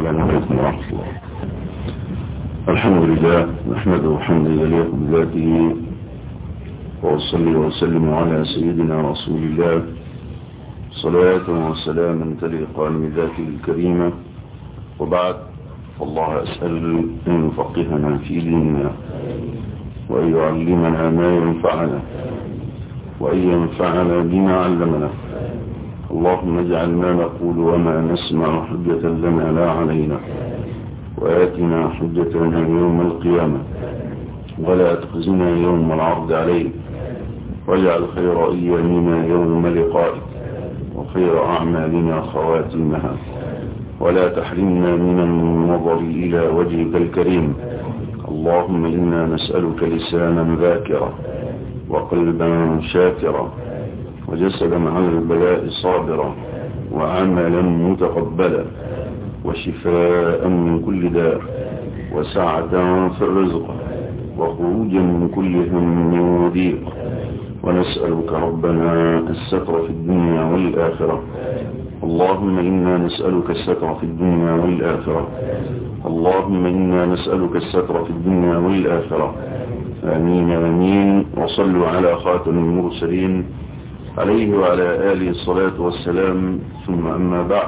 السلام عليكم ورحمة الله الحمد لله نحمده حمدا يليق بذاته وأصلي وأسلم على سيدنا رسول الله صلاة وسلاما تليقان بذاته الكريمة وبعد فالله أسأل أن يفقهنا في ديننا وأن يعلمنا ما ينفعنا وأن ينفعنا بما علمنا اللهم اجعل ما نقول وما نسمع حجة لنا لا علينا وآتنا حجتنا يوم القيامة ولا تخزنا يوم العرض عليك واجعل خير أيامنا يوم لقائك وخير أعمالنا خواتمها ولا تحرمنا من النظر إلى وجهك الكريم اللهم إنا نسألك لسانا ذاكرا وقلبا شاكرا وجسدا على البلاء صابرا وعملا متقبلا وشفاء من كل داء وسعة في الرزق وخروجا من كل هم وضيق ونسألك ربنا الستر في الدنيا والآخرة اللهم إنا نسألك الستر في الدنيا والآخرة اللهم إنا نسألك الستر في الدنيا والآخرة آمين آمين وصلوا على خاتم المرسلين عليه وعلى آله الصلاة والسلام ثم أما بعد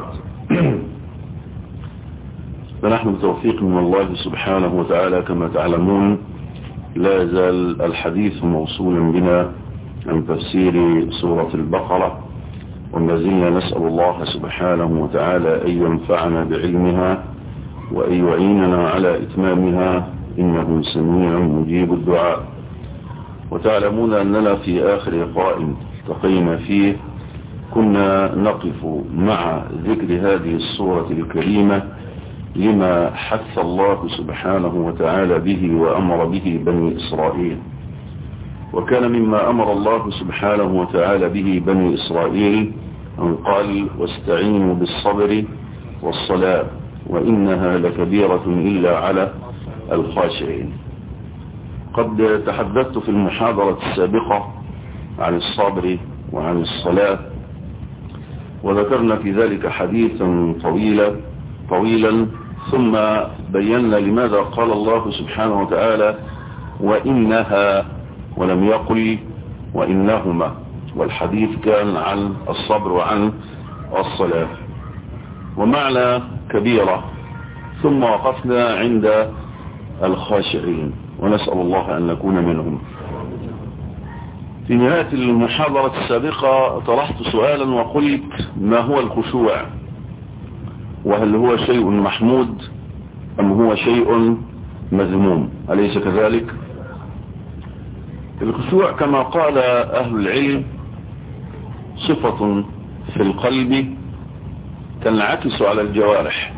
فنحن بتوفيق من الله سبحانه وتعالى كما تعلمون لا زال الحديث موصولا بنا عن تفسير سورة البقرة وما زلنا نسأل الله سبحانه وتعالى أن ينفعنا بعلمها وأن يعيننا على إتمامها إنه سميع مجيب الدعاء وتعلمون أننا في آخر لقاء التقينا فيه كنا نقف مع ذكر هذه الصورة الكريمة لما حث الله سبحانه وتعالى به وأمر به بني إسرائيل وكان مما أمر الله سبحانه وتعالى به بني إسرائيل أن قال واستعينوا بالصبر والصلاة وإنها لكبيرة إلا على الخاشعين قد تحدثت في المحاضرة السابقة عن الصبر وعن الصلاة وذكرنا في ذلك حديثا طويلا طويلا ثم بينا لماذا قال الله سبحانه وتعالى وإنها ولم يقل وإنهما والحديث كان عن الصبر وعن الصلاة ومعنى كبيرة ثم وقفنا عند الخاشعين ونسأل الله أن نكون منهم في نهاية المحاضرة السابقة طرحت سؤالا وقلت ما هو الخشوع وهل هو شيء محمود أم هو شيء مذموم أليس كذلك الخشوع كما قال أهل العلم صفة في القلب تنعكس على الجوارح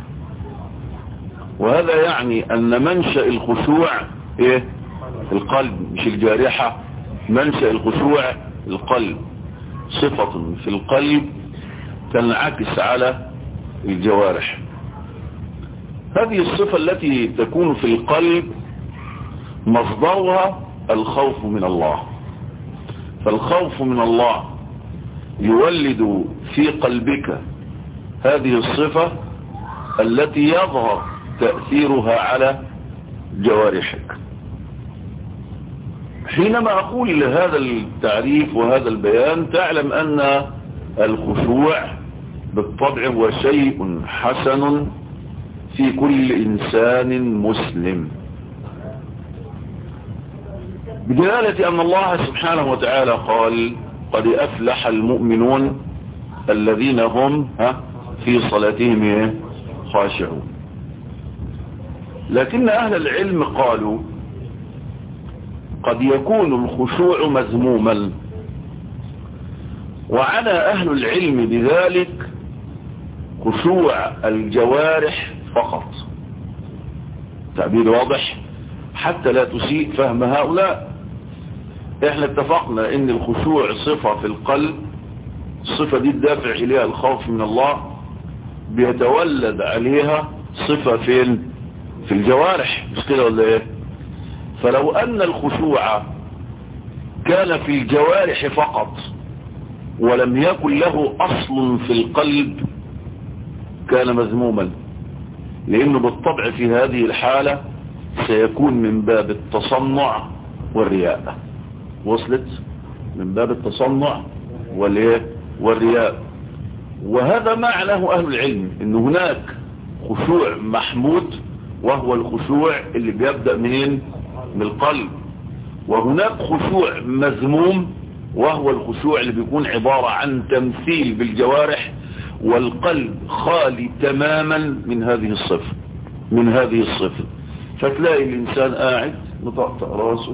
وهذا يعني أن منشأ الخشوع إيه القلب مش الجارحة منشأ الخشوع القلب صفة في القلب تنعكس على الجوارح هذه الصفة التي تكون في القلب مصدرها الخوف من الله فالخوف من الله يولد في قلبك هذه الصفة التي يظهر تأثيرها على جوارحك حينما أقول هذا التعريف وهذا البيان تعلم أن الخشوع بالطبع هو شيء حسن في كل إنسان مسلم بدلالة أن الله سبحانه وتعالى قال قد أفلح المؤمنون الذين هم في صلاتهم خاشعون لكن أهل العلم قالوا قد يكون الخشوع مذموما وعنى أهل العلم بذلك خشوع الجوارح فقط تعبير واضح حتى لا تسيء فهم هؤلاء احنا اتفقنا ان الخشوع صفة في القلب الصفة دي الدافع اليها الخوف من الله بيتولد عليها صفة فين في الجوارح مش كده ولا ايه فلو ان الخشوع كان في الجوارح فقط ولم يكن له اصل في القلب كان مذموما لأنه بالطبع في هذه الحالة سيكون من باب التصنع والرياء وصلت من باب التصنع والرياء وهذا ما له أهل العلم أن هناك خشوع محمود وهو الخشوع اللي بيبدأ منين من القلب وهناك خشوع مذموم وهو الخشوع اللي بيكون عبارة عن تمثيل بالجوارح والقلب خالي تماما من هذه الصفة من هذه الصفة فتلاقي الإنسان قاعد مطقطق راسه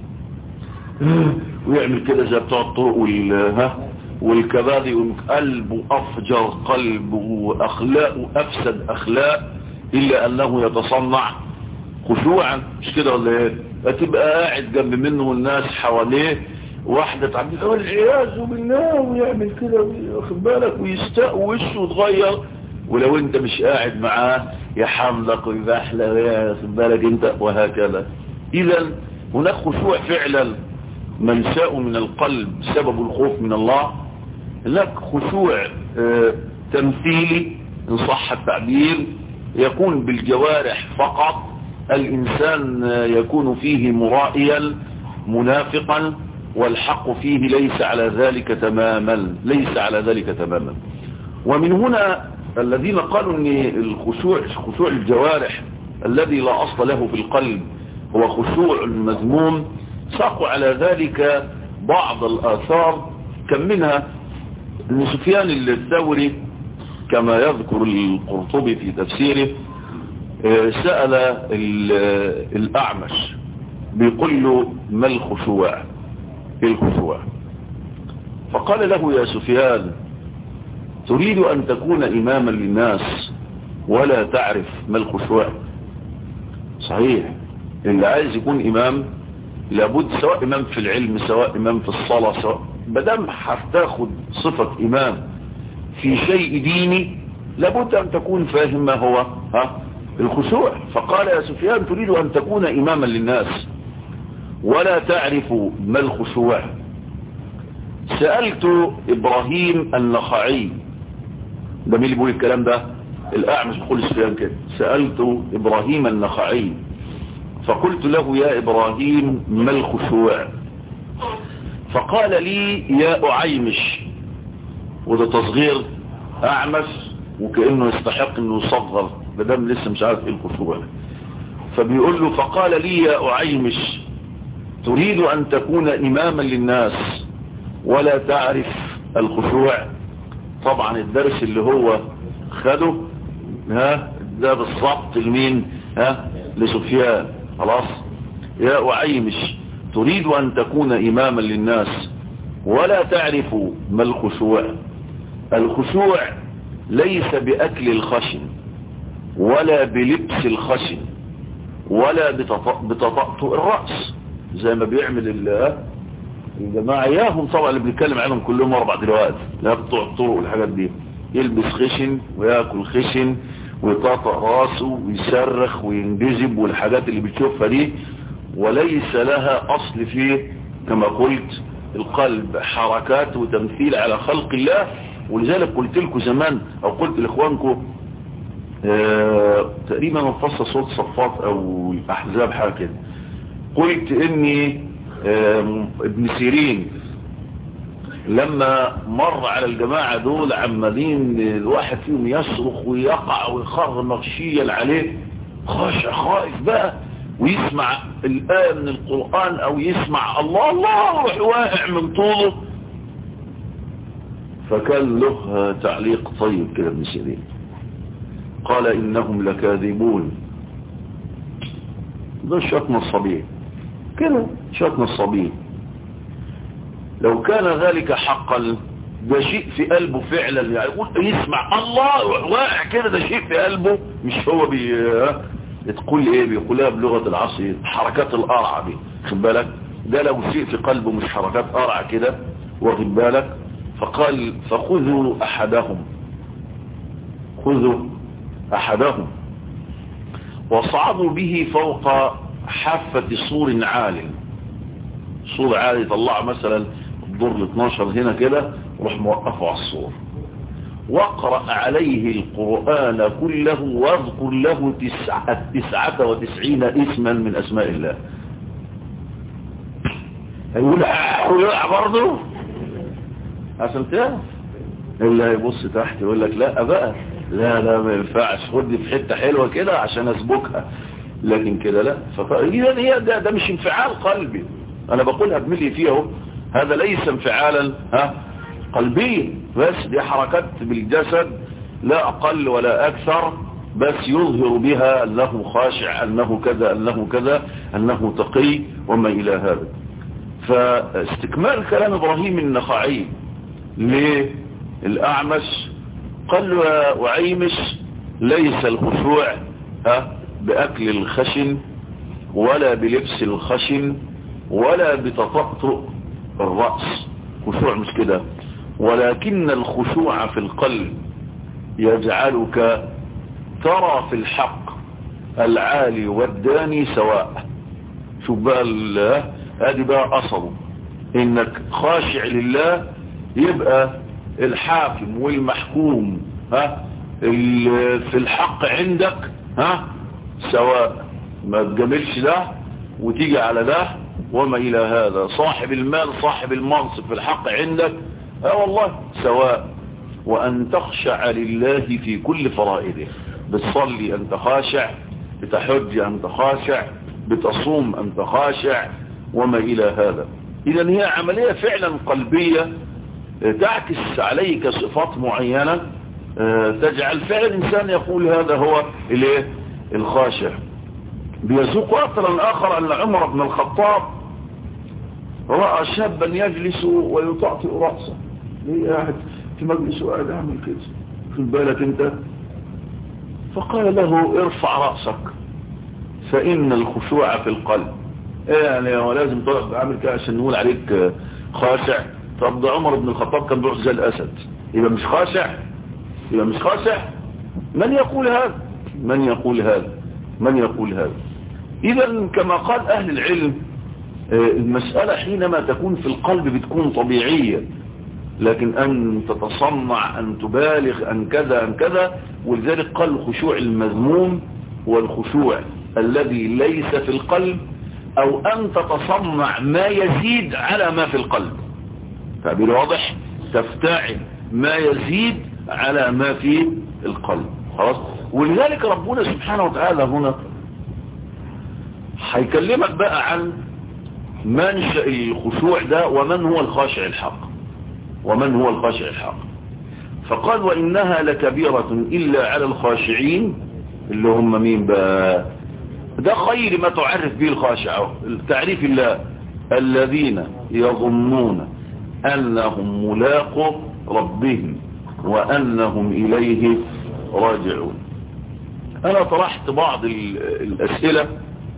ويعمل كده زي بتوع الطرق والها والكبادي قلبه أفجر قلبه وأخلاقه أفسد أخلاق إلا أنه يتصنع خشوعا مش كده ولا ايه هتبقى قاعد جنب منه الناس حواليه واحدة تعبد والعياذ بالله ويعمل كده واخد بالك ويستاء وشه يتغير ولو انت مش قاعد معاه يحملك ويبحلق واخد بالك انت وهكذا اذا هناك خشوع فعلا منشاء من القلب سبب الخوف من الله هناك خشوع اه تمثيلي ان صح التعبير يكون بالجوارح فقط الإنسان يكون فيه مرائيا منافقا والحق فيه ليس على ذلك تماما ليس على ذلك تماما ومن هنا الذين قالوا ان الخشوع خشوع الجوارح الذي لا أصل له في القلب هو خشوع مذموم ساقوا على ذلك بعض الآثار كم منها ان سفيان الثوري كما يذكر القرطبي في تفسيره سأل الأعمش بيقول له ما الخشوع ايه الخشوع فقال له يا سفيان تريد أن تكون إماما للناس ولا تعرف ما الخشوع صحيح اللي عايز يكون إمام لابد سواء إمام في العلم سواء إمام في الصلاة سواء بدم هتاخد صفة إمام في شيء ديني لابد أن تكون فاهم ما هو ها الخشوع فقال يا سفيان تريد أن تكون إماما للناس ولا تعرف ما الخشوع سألت إبراهيم النخعي ده مين اللي بيقول الكلام ده الأعمش بيقول سفيان كده سألت إبراهيم النخعي فقلت له يا إبراهيم ما الخشوع فقال لي يا أعيمش وده تصغير أعمش وكأنه يستحق أنه يصغر بدم لسه مش عارف ايه الخشوع فبيقول له فقال لي يا أعيمش تريد أن تكون إماما للناس ولا تعرف الخشوع طبعا الدرس اللي هو خده ها ده بالضبط لمين ها لسفيان خلاص يا أعيمش تريد أن تكون إماما للناس ولا تعرف ما الخشوع الخشوع ليس بأكل الخشن ولا بلبس الخشن ولا بتطأطؤ الرأس زي ما بيعمل الجماعة اياهم طبعا اللي بنتكلم عنهم كلهم اربع دلوقتي لا بتوع الطرق والحاجات دي يلبس خشن وياكل خشن ويطاطئ راسه ويصرخ وينجذب والحاجات اللي بتشوفها دي وليس لها اصل فيه كما قلت القلب حركات وتمثيل على خلق الله ولذلك قلت لكم زمان او قلت لاخوانكم آه تقريبا مفصل صوت صفات او الاحزاب حاجه كده قلت اني آه ابن سيرين لما مر على الجماعة دول عمالين الواحد فيهم يصرخ ويقع ويخر مغشيا عليه خاشع خائف بقى ويسمع الآية من القرآن او يسمع الله الله روح واقع من طوله فكان له تعليق طيب كده ابن سيرين قال إنهم لكاذبون ده شتم الصبي كده شتم الصبي لو كان ذلك حقا ده شيء في قلبه فعلا يعني يقول يسمع الله واقع كده ده شيء في قلبه مش هو بي تقول ايه بيقولها بلغة العصر حركات القرعة دي خد بالك ده لو شيء في قلبه مش حركات قرعة كده واخد بالك فقال فخذوا احدهم خذوا احدهم وصعدوا به فوق حافة سور عال سور عالي طلع مثلا الدور ال 12 هنا كده وراح موقفه على السور واقرأ عليه القرآن كله واذكر له تسعة, تسعة وتسعين اسما من أسماء الله هيقول يقع برضه عشان تعرف اللي هيبص تحت يقول لك لا بقى لا لا ما ينفعش خدني في حتة حلوة كده عشان اسبكها لكن كده لا فإذا هي ده, ده مش انفعال قلبي انا بقولها بملي فيه اهو هذا ليس انفعالا ها قلبيا بس دي حركات بالجسد لا اقل ولا اكثر بس يظهر بها انه خاشع انه كذا انه كذا انه تقي وما الى هذا فاستكمال كلام ابراهيم النخعي للاعمش قال وعيمش ليس الخشوع ها باكل الخشن ولا بلبس الخشن ولا بتطأطؤ الرأس خشوع مش كده ولكن الخشوع في القلب يجعلك ترى في الحق العالي والداني سواء شوف بقى ادي بقى اصله انك خاشع لله يبقى الحاكم والمحكوم ها في الحق عندك ها سواء ما تجاملش ده وتيجي على ده وما الى هذا صاحب المال صاحب المنصب في الحق عندك اه والله سواء وان تخشع لله في كل فرائده بتصلي انت خاشع بتحج انت خاشع بتصوم انت خاشع وما الى هذا اذا هي عملية فعلا قلبية تعكس عليك صفات معينة تجعل فعلا الانسان يقول هذا هو الايه الخاشع بيسوق اثرا اخر ان عمر بن الخطاب رأى شابا يجلس ويطعطئ رأسه ليه قاعد في مجلس وقاعد اعمل كده في بالك انت فقال له ارفع رأسك فإن الخشوع في القلب ايه يعني هو لازم تقعد عامل كده عشان نقول عليك خاشع طب ده عمر بن الخطاب كان بيروح زي الأسد يبقى مش خاشع يبقى مش خاشع من يقول هذا من يقول هذا من يقول هذا إذا كما قال أهل العلم المسألة حينما تكون في القلب بتكون طبيعية لكن أن تتصنع أن تبالغ أن كذا أن كذا ولذلك قال الخشوع المذموم والخشوع الذي ليس في القلب أو أن تتصنع ما يزيد على ما في القلب تعبير واضح تفتعل ما يزيد على ما في القلب خلاص ولذلك ربنا سبحانه وتعالى هنا هيكلمك بقى عن منشأ الخشوع ده ومن هو الخاشع الحق ومن هو الخاشع الحق فقال وإنها لكبيرة إلا على الخاشعين اللي هم مين بقى ده خير ما تعرف به الخاشع التعريف الله الذين يظنون أنهم ملاقوا ربهم وأنهم إليه راجعون أنا طرحت بعض الأسئلة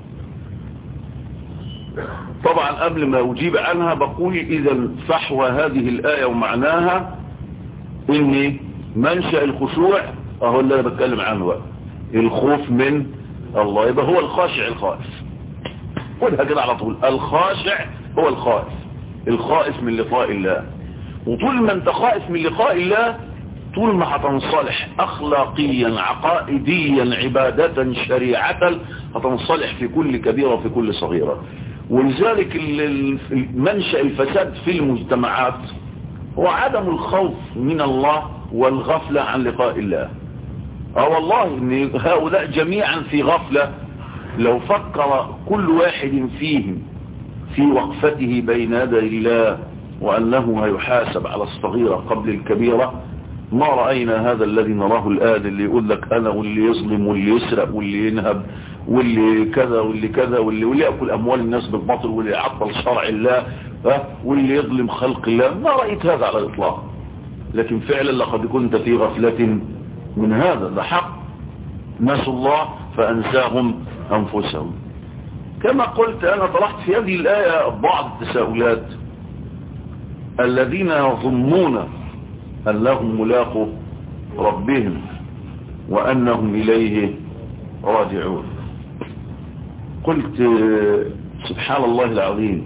طبعا قبل ما أجيب عنها بقول إذا فحوى هذه الآية ومعناها إن منشأ الخشوع أهو اللي أنا بتكلم عنه بقى الخوف من الله يبقى هو الخاشع الخائف قولها كده على طول الخاشع هو الخائف الخائف من لقاء الله وطول ما انت خائف من لقاء الله طول ما هتنصلح اخلاقيا عقائديا عبادة شريعة هتنصلح في كل كبيرة وفي كل صغيرة ولذلك منشأ الفساد في المجتمعات هو عدم الخوف من الله والغفلة عن لقاء الله اه والله ان هؤلاء جميعا في غفلة لو فكر كل واحد فيهم في وقفته بين يدي الله وأنه هيحاسب على الصغيرة قبل الكبيرة ما رأينا هذا الذي نراه الآن اللي يقول لك أنا واللي يظلم واللي يسرق واللي ينهب واللي كذا واللي كذا واللي, واللي يأكل أموال الناس بالباطل واللي يعطل شرع الله واللي يظلم خلق الله ما رأيت هذا على الإطلاق لكن فعلا لقد كنت في غفلة من هذا ده حق نسوا الله فأنساهم أنفسهم كما قلت أنا طرحت في هذه الآية بعض التساؤلات الذين يظنون أنهم ملاقوا ربهم وأنهم إليه راجعون قلت سبحان الله العظيم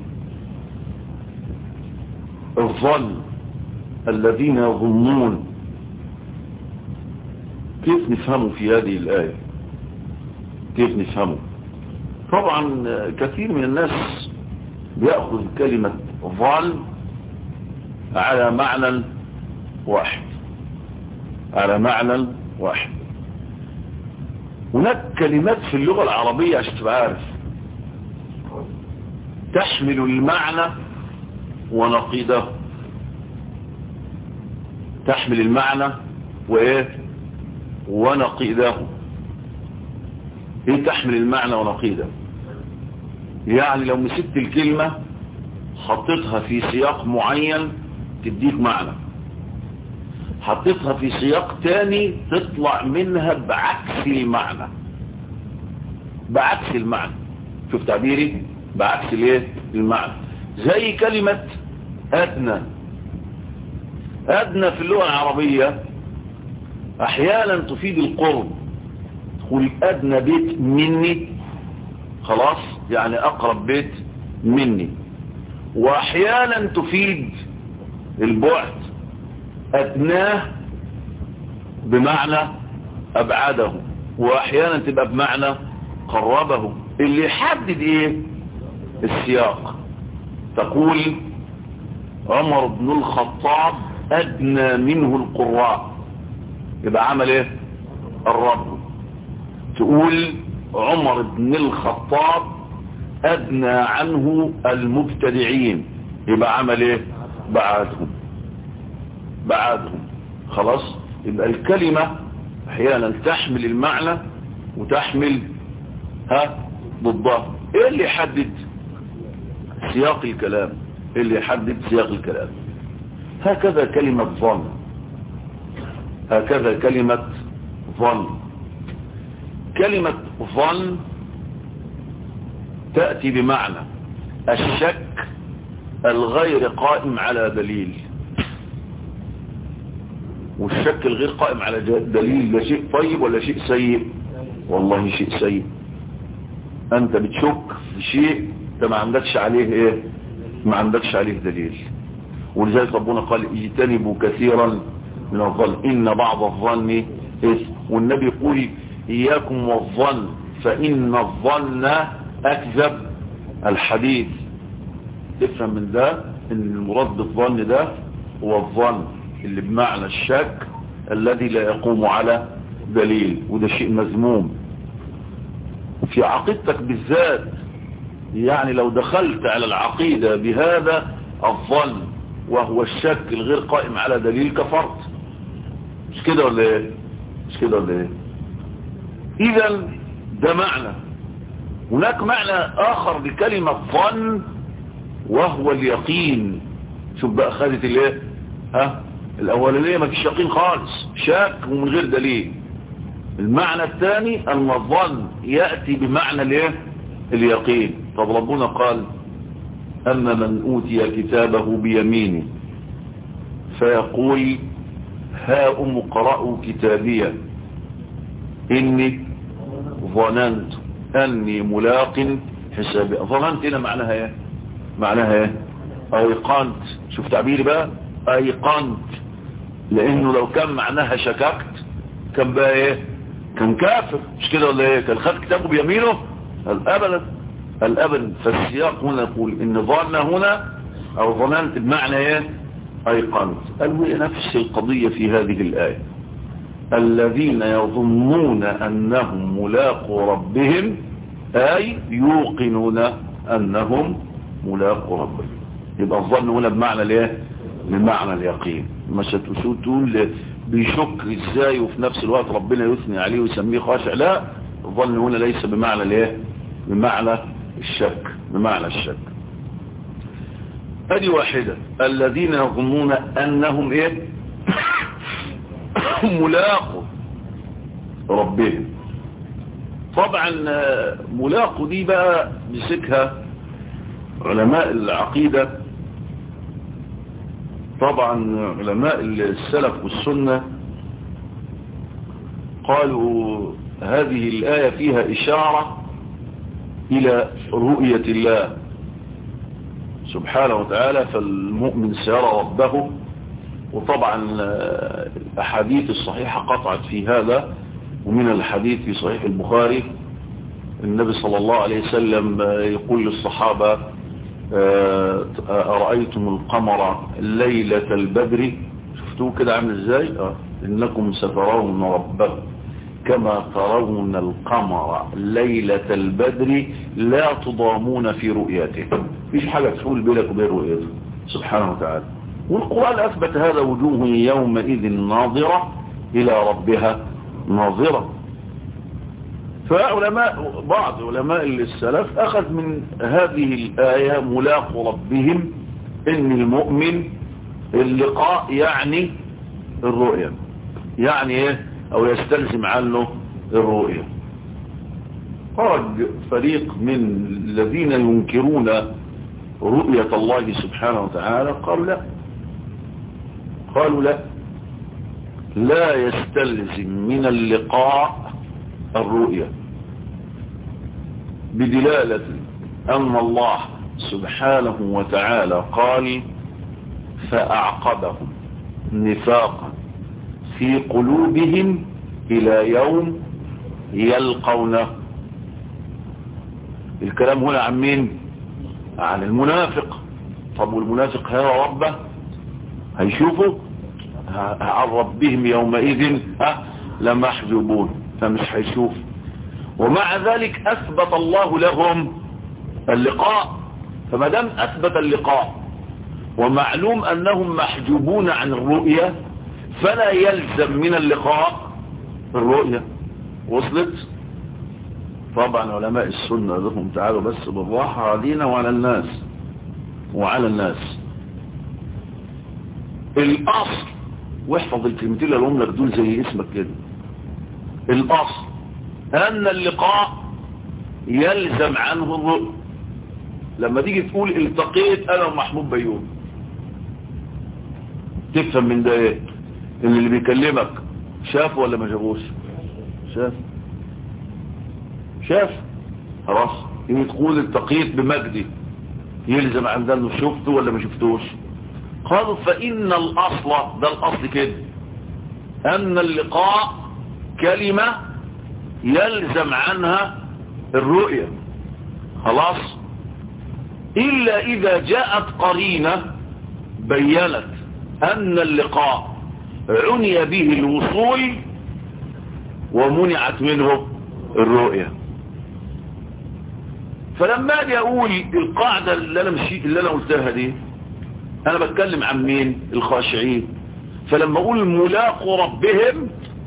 الظن الذين يظنون كيف نفهمه في هذه الآية كيف نفهمه طبعا كثير من الناس بيأخذ كلمة ظن على معنى واحد على معنى واحد هناك كلمات في اللغة العربية عشان تبقى عارف تحمل المعنى ونقيضه تحمل المعنى وايه ونقيضه ايه تحمل المعنى ونقيضه يعني لو مسكت الكلمة حطيتها في سياق معين تديك معنى حطيتها في سياق تاني تطلع منها بعكس المعنى بعكس المعنى شوف تعبيري بعكس الايه المعنى زي كلمة ادنى ادنى في اللغة العربية احيانا تفيد القرب تقول ادنى بيت مني خلاص يعني اقرب بيت مني واحيانا تفيد البعد ادناه بمعنى ابعده واحيانا تبقى بمعنى قربه اللي يحدد ايه السياق تقول عمر بن الخطاب ادنى منه القراء يبقى عمل ايه الرب تقول عمر بن الخطاب ادنى عنه المبتدعين يبقى عمل ايه بعدهم بعدهم خلاص يبقى الكلمة احيانا تحمل المعنى وتحمل ها ضدها ايه اللي يحدد سياق الكلام ايه اللي يحدد سياق الكلام هكذا كلمة ظن هكذا كلمة ظن كلمة ظن تأتي بمعنى الشك الغير قائم على دليل والشك الغير قائم على دليل ده شيء طيب ولا شيء سيء والله شيء سيء انت بتشك في شيء انت ما عندكش عليه ايه ما عندكش عليه دليل ولذلك ربنا قال اجتنبوا كثيرا من الظن ان بعض الظن اسم والنبي يقول اياكم والظن فان الظن اكذب الحديث تفهم من ده ان المراد بالظن ده هو الظن اللي بمعنى الشك الذي لا يقوم على دليل وده شيء مذموم في عقيدتك بالذات يعني لو دخلت على العقيدة بهذا الظن وهو الشك الغير قائم على دليل كفرت مش كده ولا ايه مش كده ولا ايه اذا ده معنى هناك معنى اخر لكلمة ظن وهو اليقين شوف بقى خدت الايه ها الاولانيه ما فيش يقين خالص شك ومن غير دليل المعنى الثاني ان الظن ياتي بمعنى الايه اليقين طب ربنا قال اما من اوتي كتابه بيمينه فيقول ها ام اقرأوا كتابيا اني ظننت اني ملاق حسابي ظننت هنا معناها ايه معناها ايه ايقنت شوف تعبيري بقى ايقنت لانه لو كان معناها شككت كان بقى ايه كان كافر مش كده ولا ايه كان خد كتابه بيمينه الابدا الابدا فالسياق هنا يقول ان ظن هنا او ظننت بمعنى ايه ايقنت قال هي نفس القضية في هذه الايه الذين يظنون انهم ملاقوا ربهم اي يوقنون انهم ملاقوا ربهم يبقى الظن هنا بمعنى الايه بمعنى اليقين مش تقول بيشك ازاي وفي نفس الوقت ربنا يثني عليه ويسميه خاشع لا الظن هنا ليس بمعنى الايه بمعنى الشك بمعنى الشك ادي واحدة الذين يظنون انهم ايه ملاقوا ربهم طبعا ملاقوا دي بقى مسكها علماء العقيدة طبعا علماء السلف والسنة قالوا هذه الآية فيها إشارة إلى رؤية الله سبحانه وتعالى فالمؤمن سيرى ربه وطبعا الأحاديث الصحيحة قطعت في هذا ومن الحديث في صحيح البخاري النبي صلى الله عليه وسلم يقول للصحابة أرأيتم القمر ليلة البدر شفتوه كده عامل ازاي آه. إنكم سترون ربكم كما ترون القمر ليلة البدر لا تضامون في رؤيته مفيش حاجة تحول بينك وبين رؤيته سبحانه وتعالى والقرآن أثبت هذا وجوه يومئذ ناظرة إلى ربها ناظرة فعلماء بعض علماء السلف أخذ من هذه الآية ملاق ربهم إن المؤمن اللقاء يعني الرؤية يعني إيه أو يستلزم عنه الرؤية خرج فريق من الذين ينكرون رؤية الله سبحانه وتعالى قالوا لا قالوا لا لا يستلزم من اللقاء الرؤية بدلالة أن الله سبحانه وتعالى قال فأعقبهم نفاقا في قلوبهم إلى يوم يلقونه الكلام هنا عن مين عن المنافق طب والمنافق هيرى ربه هيشوفه عن ربهم يومئذ ها لمحجوبون فمش هيشوف ومع ذلك أثبت الله لهم اللقاء فما دام أثبت اللقاء ومعلوم أنهم محجوبون عن الرؤية فلا يلزم من اللقاء الرؤية وصلت طبعا علماء السنة لهم تعالوا بس بالراحة علينا وعلى الناس وعلى الناس الأصل واحفظ الكلمتين اللي هم لك دول زي اسمك كده الأصل أن اللقاء يلزم عنه الرؤية لما تيجي تقول التقيت أنا ومحمود بيوم تفهم من ده ايه ان اللي بيكلمك شاف ولا ما شافوش شاف شاف خلاص يجي تقول التقيت بمجدي يلزم عندنا انه شفته ولا ما شفتوش قالوا فإن الأصل ده الأصل كده أن اللقاء كلمة يلزم عنها الرؤية خلاص إلا إذا جاءت قرينة بيّنت أن اللقاء عني به الوصول ومنعت منه الرؤية فلما اجي اقول القاعدة اللي انا مشيت اللي انا قلتها دي انا بتكلم عن مين الخاشعين فلما اقول ملاقوا ربهم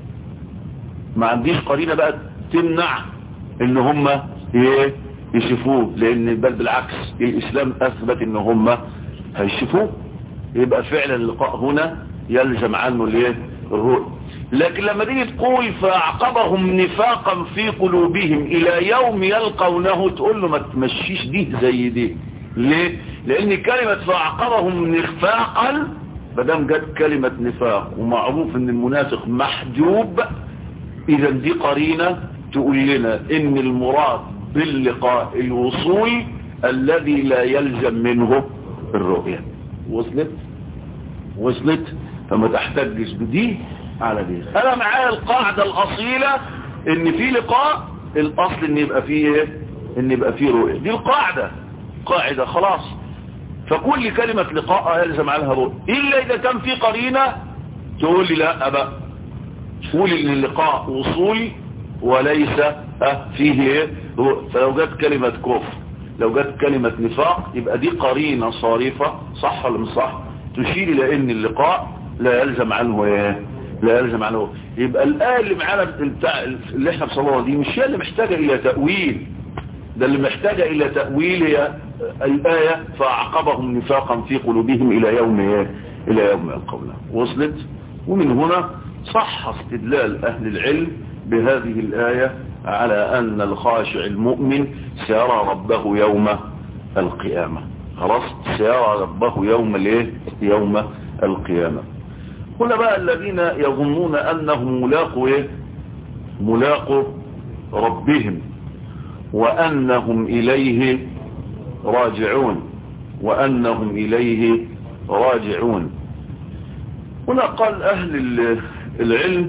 ما عنديش قرينة بقى تمنع ان هم ايه يشوفوه لان بل بالعكس الاسلام اثبت ان هم هيشوفوه يبقى فعلا اللقاء هنا يلزم عنه الايه الرؤية لكن لما تيجي تقول فاعقبهم نفاقا في قلوبهم الى يوم يلقونه تقول له ما تمشيش دي زي دي ليه لان كلمة فاعقبهم نفاقا بدام جت كلمة نفاق ومعروف ان المنافق محجوب اذا دي قرينة تقول لنا ان المراد باللقاء الوصول الذي لا يلزم منه الرؤية وصلت وصلت فما تحتجش بدي على دي انا معايا القاعدة الاصيلة ان في لقاء الاصل ان يبقى فيه ايه ان يبقى فيه رؤية دي القاعدة قاعدة خلاص فكل كلمة لقاء يلزم عنها رؤية الا اذا كان في قرينة تقول لي لا بقى تقول ان اللقاء وصول وليس اه فيه ايه فلو جت كلمة كفر لو جت كلمة نفاق يبقى دي قرينة صارفة صح ولا مش صح تشير الى ان اللقاء لا يلزم عنه ايه لا يلزم عنه يبقى الآية اللي معانا بتاع اللي احنا بصلوها دي مش هي اللي محتاجة الى تأويل ده اللي محتاجة الى تأويل هي الآية فأعقبهم نفاقا في قلوبهم الى يوم ايه الى يوم القولة وصلت ومن هنا صح استدلال اهل العلم بهذه الآية على أن الخاشع المؤمن سيرى ربه يوم القيامة خلاص سيرى ربه يوم الايه يوم القيامة هنا بقى الذين يظنون أنهم ملاقوا ايه ملاقوا ربهم وأنهم إليه راجعون وأنهم إليه راجعون هنا قال أهل العلم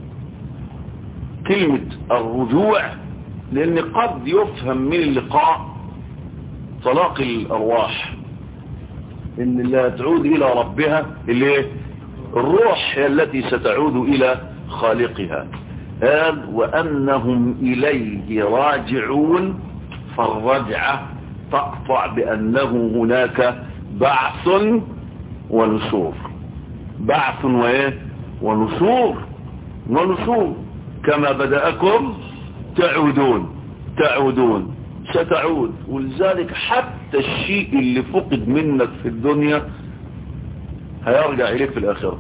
كلمة الرجوع لأن قد يفهم من اللقاء طلاق الأرواح إن اللي تعود إلى ربها اللي الروح هي التي ستعود إلى خالقها قال وأنهم إليه راجعون فالرجعة تقطع بأنه هناك بعث ونشور بعث وإيه ونشور ونشور كما بدأكم تعودون تعودون ستعود ولذلك حتى الشيء اللي فقد منك في الدنيا هيرجع إليك في الآخرة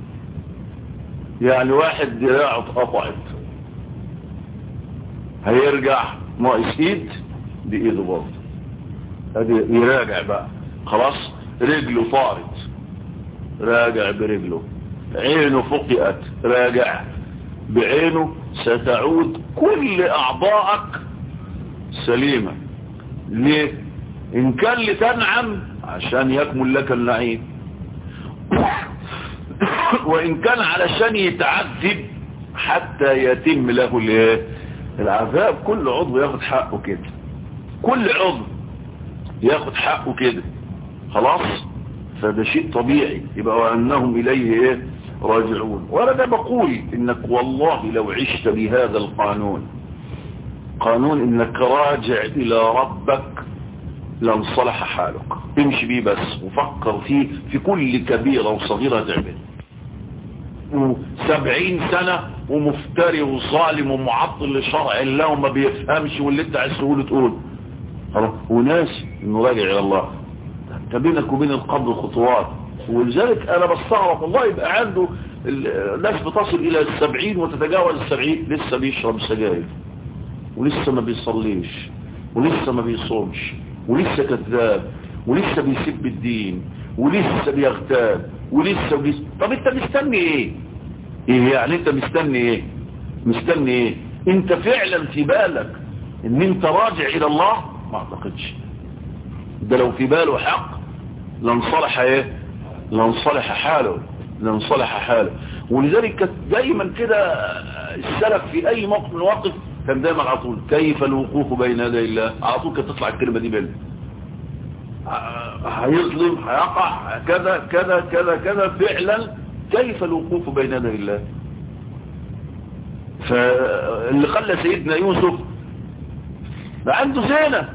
يعني واحد دراعه اتقطعت هيرجع ناقص ايد بايده برضه ادي يراجع بقى خلاص رجله طارت راجع برجله عينه فقئت راجع بعينه ستعود كل اعضائك سليمة ليه ان كان لتنعم عشان يكمل لك النعيم وان كان علشان يتعذب حتى يتم له الايه العذاب كل عضو ياخد حقه كده كل عضو ياخد حقه كده خلاص فده شيء طبيعي يبقى وانهم اليه ايه راجعون وانا ده بقول انك والله لو عشت بهذا القانون قانون انك راجع الى ربك لانصلح حالك امشي بيه بس وفكر فيه في كل كبيرة وصغيرة تعمل سبعين سنة ومفتري وظالم ومعطل لشرع الله وما بيفهمش واللي انت عايز تقوله تقول وناس انه راجع الى الله انت بينك وبين القبر خطوات ولذلك انا بستغرب والله يبقى عنده الناس بتصل الى السبعين وتتجاوز السبعين لسه بيشرب سجاير ولسه ما بيصليش ولسه ما بيصومش ولسه كذاب ولسه بيسب الدين ولسه بيغتاب ولسه بيس... طب انت مستني ايه ايه يعني انت مستني ايه مستني ايه انت فعلا في بالك ان انت راجع الى الله ما اعتقدش ده لو في باله حق لانصلح ايه لانصلح حاله لانصلح حاله ولذلك كانت دايما كده السلف في اي موقف من المواقف كان دايما على طول كيف الوقوف بين يدي الله على طول كانت تطلع الكلمه دي منه هيظلم هيقع كذا كذا كذا كذا فعلا كيف الوقوف بين يدي الله فاللي خلى سيدنا يوسف ده عنده زينة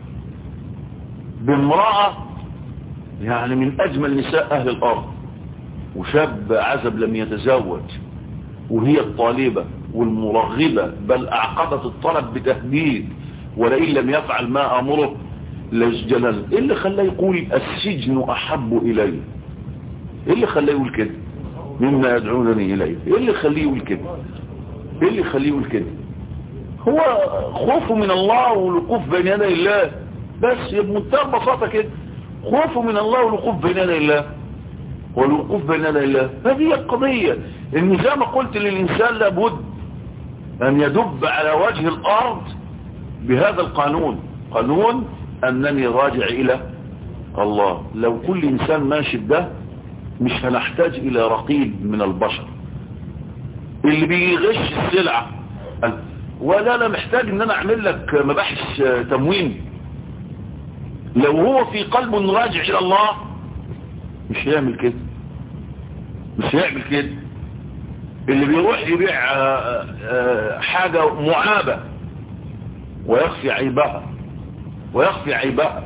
بامرأة يعني من أجمل نساء أهل الأرض وشاب عزب لم يتزوج وهي الطالبة والمرغبة بل أعقدت الطلب بتهديد ولئن لم يفعل ما أمره لجلل ايه اللي خلاه يقول السجن احب الي ايه اللي خلاه يقول كده مما يدعونني اليه ايه اللي خليه يقول كده ايه اللي خليه يقول كده هو خوفه من الله والوقوف بين يدي الله بس بمنتهى البساطه كده خوفه من الله والوقوف بين يدي الله والوقوف بين يدي الله هذه القضيه ان زي ما قلت للانسان لابد ان يدب على وجه الارض بهذا القانون قانون أنني راجع إلى الله لو كل إنسان ماشي ده مش هنحتاج إلى رقيب من البشر اللي بيغش السلعة ولا أنا محتاج أن أنا أعمل لك مباحث تموين لو هو في قلبه أنه راجع إلى الله مش هيعمل كده مش هيعمل كده اللي بيروح يبيع حاجة معابة ويخفي عيبها ويخفي عيبها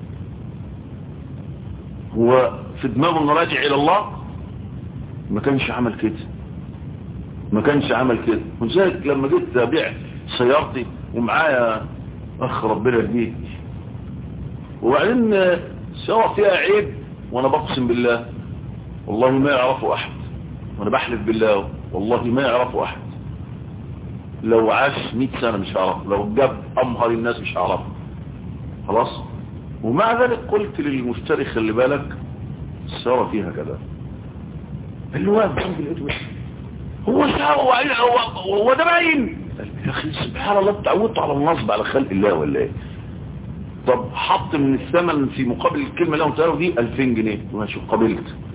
هو في دماغه انه راجع الى الله ما كانش عمل كده ما كانش عمل كده ولذلك لما جيت ابيع سيارتي ومعايا اخ ربنا يهديه وبعدين سيارة فيها عيب وانا بقسم بالله والله ما يعرفه احد وانا بحلف بالله والله ما يعرفه احد لو عاش 100 سنة مش هعرفه لو جاب امهر الناس مش هعرفه خلاص ومع ذلك قلت للمشتري خلي بالك السيارة فيها كذا اللي واقف جنبي لقيته هو ساوى هو هو ده باين يا اخي سبحان الله اتعودت على النصب على خلق الله ولا ايه طب حط من الثمن في مقابل الكلمه اللي انا قلتها دي 2000 جنيه ماشي قبلت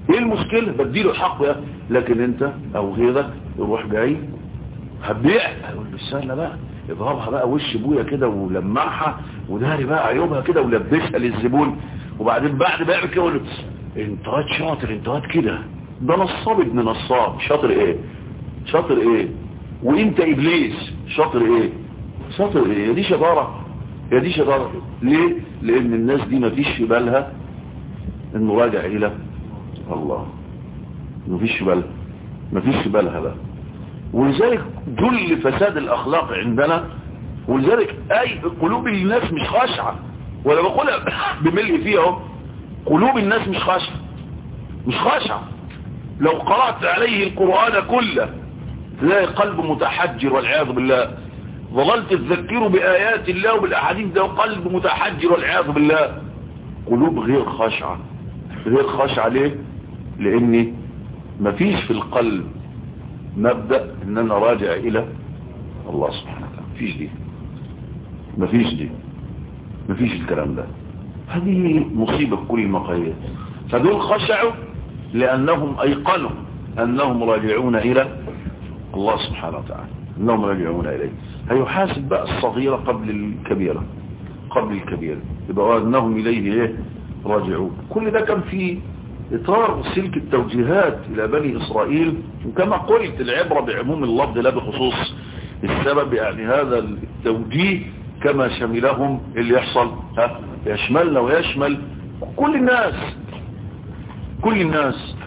ايه المشكلة بديله حق يا لكن انت او غيرك يروح جاي هتبيع هيقول له استنى بقى اضربها بقى وش ابويا كده ولمعها وداري بقى عيوبها كده ولبسها للزبون وبعدين بعد ما يعمل كده يقول له انت واد شاطر انت واد كده ده نصاب ابن نصاب شاطر ايه شاطر ايه وانت ابليس شاطر ايه شاطر ايه يا دي شطاره يا دي شطاره ليه لان الناس دي ما فيش في بالها انه راجع الى الله ما فيش في بالها ما فيش في بالها بقى ولذلك جل فساد الاخلاق عندنا ولذلك اي قلوب الناس مش خاشعه ولا بقولها بملء فيها اهو قلوب الناس مش خاشعه مش خاشعه لو قرأت عليه القرآن كله تلاقي قلب متحجر والعياذ بالله ظللت تذكره بآيات الله وبالأحاديث ده قلب متحجر والعياذ بالله قلوب غير خاشعة غير خاشعة ليه لأن مفيش في القلب مبدأ ان انا راجع الى الله سبحانه وتعالى مفيش دي مفيش دي مفيش الكلام ده هذه مصيبة بكل المقاييس فدول خشعوا لأنهم أيقنوا أنهم راجعون إلى الله سبحانه وتعالى أنهم راجعون إليه هيحاسب بقى الصغيرة قبل الكبيرة قبل الكبيرة يبقى أنهم إليه إيه راجعون كل ده كان في إطار سلك التوجيهات إلى بني إسرائيل وكما قلت العبرة بعموم اللفظ لا بخصوص السبب يعني هذا التوجيه كما شملهم اللي يحصل ها يشملنا ويشمل كل الناس كل الناس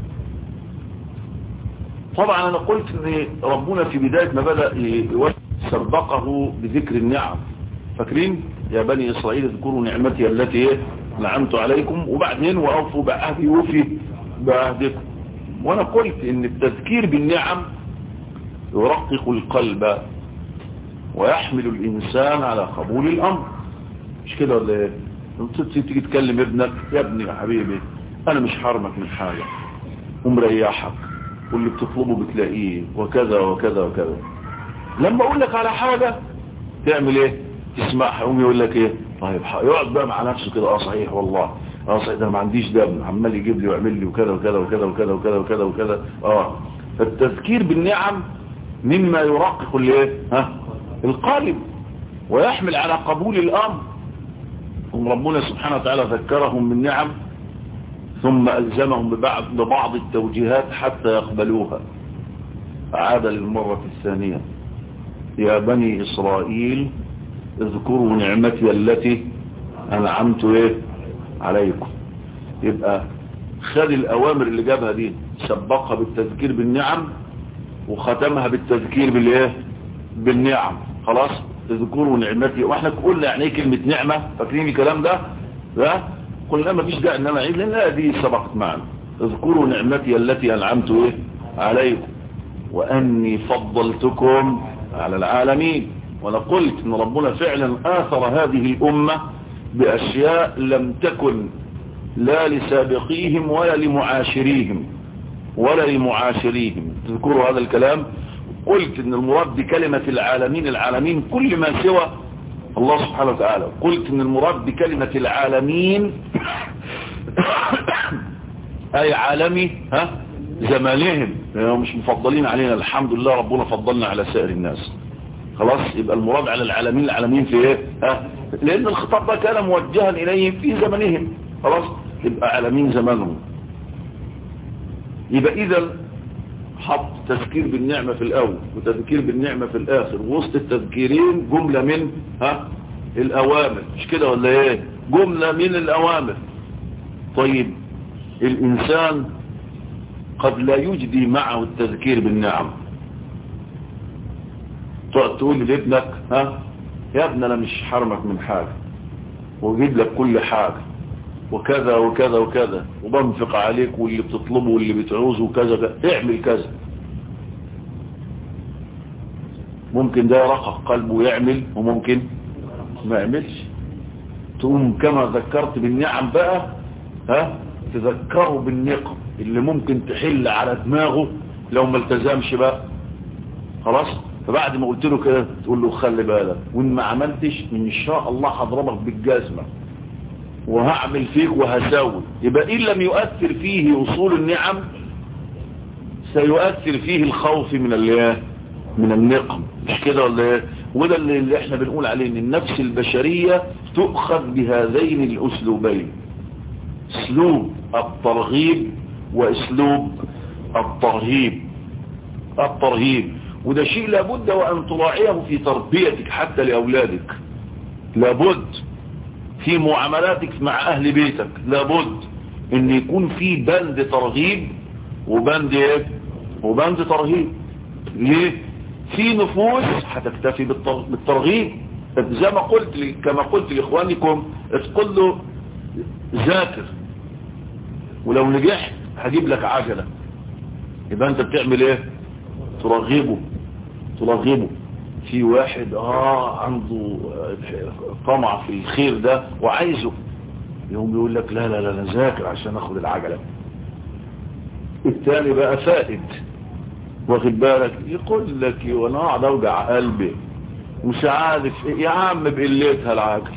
طبعا انا قلت ان ربنا في بداية ما بدأ سبقه بذكر النعم فاكرين يا بني اسرائيل اذكروا نعمتي التي نعمت عليكم وبعدين واوفوا بعهدي وفي بعهدكم وانا قلت ان التذكير بالنعم يرقق القلب ويحمل الانسان على قبول الامر مش كده ولا ايه تيجي تكلم ابنك يا ابني يا حبيبي انا مش حرمك من حاجة ومريحك واللي بتطلبه بتلاقيه وكذا وكذا وكذا لما اقول لك على حاجة تعمل ايه تسمعها يقوم يقول لك ايه طيب يقعد بقى مع نفسه كده اه صحيح والله اه صحيح ده ما عنديش دم عمال يجيب لي ويعمل لي وكذا وكذا وكذا وكذا وكذا وكذا وكذا اه فالتذكير بالنعم مما يرقق الايه ها القلب ويحمل على قبول الامر ثم ربنا سبحانه وتعالى ذكرهم بالنعم ثم ألزمهم ببعض, ببعض التوجيهات حتى يقبلوها عاد للمرة الثانية يا بني إسرائيل اذكروا نعمتي التي أنعمت إيه عليكم يبقى خد الأوامر اللي جابها دي سبقها بالتذكير بالنعم وختمها بالتذكير بالإيه بالنعم خلاص اذكروا نعمتي واحنا قلنا يعني ايه كلمة نعمة فاكرين الكلام ده ها قلنا ما فيش داعي ان انا اعيد لان هذه سبقت معنا اذكروا نعمتي التي انعمت ايه عليكم واني فضلتكم على العالمين وانا قلت ان ربنا فعلا اثر هذه الامة باشياء لم تكن لا لسابقيهم ولا لمعاشريهم ولا لمعاشريهم تذكروا هذا الكلام قلت ان المراد بكلمة العالمين العالمين كل ما سوى الله سبحانه وتعالى قلت ان المراد بكلمة العالمين اي عالمي ها زمانهم يعني مش مفضلين علينا الحمد لله ربنا فضلنا على سائر الناس خلاص يبقى المراد على العالمين العالمين في ايه ها لان الخطاب ده كان موجها اليهم في زمنهم خلاص يبقى عالمين زمانهم يبقى اذا حط تذكير بالنعمة في الأول وتذكير بالنعمة في الآخر وسط التذكيرين جملة من ها الأوامر مش كده ولا ايه جملة من الأوامر طيب الإنسان قد لا يجدي معه التذكير بالنعم تقعد تقول لابنك ها يا ابن انا مش حرمك من حاجة واجيب لك كل حاجة وكذا وكذا وكذا وبنفق عليك واللي بتطلبه واللي بتعوزه وكذا اعمل كذا ممكن ده يرقق قلبه ويعمل وممكن ما يعملش تقوم كما ذكرت بالنعم بقى ها تذكره بالنقم اللي ممكن تحل على دماغه لو ما التزمش بقى خلاص فبعد ما قلت له كده تقول له خلي بالك وان ما عملتش ان شاء الله هضربك بالجزمه وهعمل فيك وهساوي يبقى إن لم يؤثر فيه وصول النعم سيؤثر فيه الخوف من الايه من النقم مش كده ولا ايه وده اللي احنا بنقول عليه ان النفس البشرية تؤخذ بهذين الاسلوبين اسلوب الترغيب واسلوب الترهيب الترهيب وده شيء لابد وان تراعيه في تربيتك حتى لاولادك لابد في معاملاتك مع اهل بيتك لابد ان يكون في بند ترغيب وبند ايه وبند ترهيب ليه في نفوس هتكتفي بالترغيب زي ما قلت لي كما قلت لاخوانكم تقول له ذاكر ولو نجحت هجيب لك عجلة يبقى انت بتعمل ايه ترغبه ترغبه في واحد اه عنده طمع في الخير ده وعايزه يوم يقول لك لا لا لا انا ذاكر عشان اخد العجلة التاني بقى فائد واخد بالك يقول لك وانا اقعد اوجع قلبي مش عارف يا عم بقلتها العجل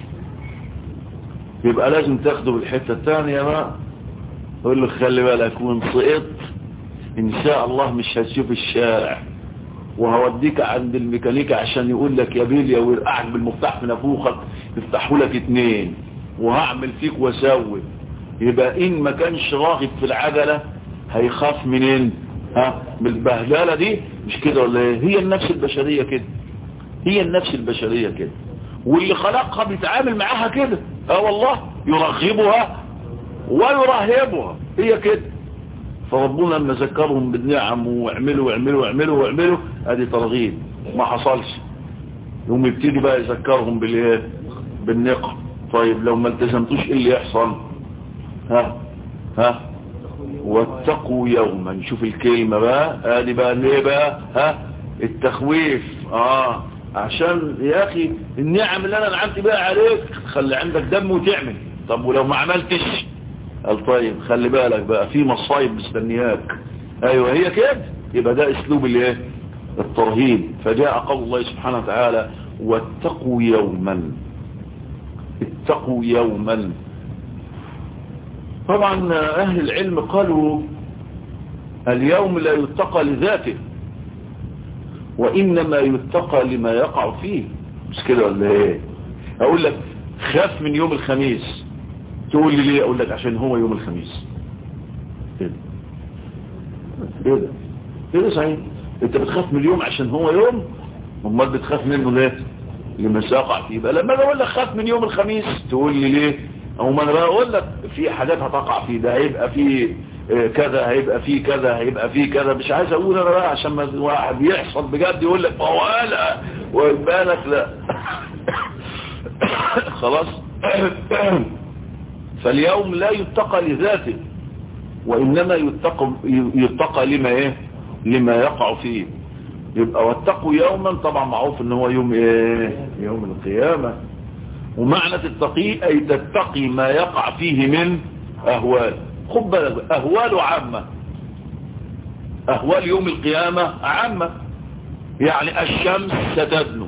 يبقى لازم تاخده بالحتة التانية بقى يقول لك خلي بالك وان سقطت ان شاء الله مش هتشوف الشارع وهوديك عند الميكانيكا عشان يقول لك يا بيليا ويرقعك بالمفتاح في نافوخك يفتحوا لك اتنين وهعمل فيك واسوي يبقى ان ما كانش راغب في العجلة هيخاف منين ها من البهدلة دي مش كده ولا ايه هي النفس البشرية كده هي النفس البشرية كده واللي خلقها بيتعامل معاها كده اه والله يرغبها ويرهبها هي كده فربنا لما ذكرهم بالنعم واعملوا واعملوا واعملوا واعملوا ادي ترغيب ما حصلش يوم يبتدي بقى يذكرهم بالايه بالنقم طيب لو ما التزمتوش ايه اللي يحصل ها ها واتقوا يوما شوف الكلمة بقى ادي بقى ليه بقى ها التخويف اه عشان يا اخي النعم اللي انا نعمت بقى عليك خلي عندك دم وتعمل طب ولو ما عملتش قال طيب خلي بالك بقى في مصايب مستنياك ايوه هي كده يبقى ده اسلوب الايه الترهيب فجاء قول الله سبحانه وتعالى واتقوا يوما اتقوا يوما طبعا اهل العلم قالوا اليوم لا يتقى لذاته وانما يتقى لما يقع فيه مش كده ولا ايه اقول لك خاف من يوم الخميس تقول لي ليه اقول لك عشان هو يوم الخميس كده كده كده صحيح انت بتخاف من اليوم عشان هو يوم امال بتخاف منه ليه لما سيقع فيه بقى لما اقول لك خاف من يوم الخميس تقول لي ليه او ما انا بقول لك في حاجات هتقع فيه ده هيبقى فيه كذا هيبقى فيه كذا هيبقى فيه كذا مش عايز اقول انا بقى عشان ما واحد يحصل بجد يقول لك ما هو قال ويبالك لا خلاص فاليوم لا يتقى لذاته وإنما يتقى, يتقى لما إيه لما يقع فيه يبقى واتقوا يوما طبعا معروف ان هو يوم ايه يوم القيامة ومعنى تتقي اي تتقي ما يقع فيه من اهوال خد بالك اهوال عامة اهوال يوم القيامة عامة يعني الشمس ستدنو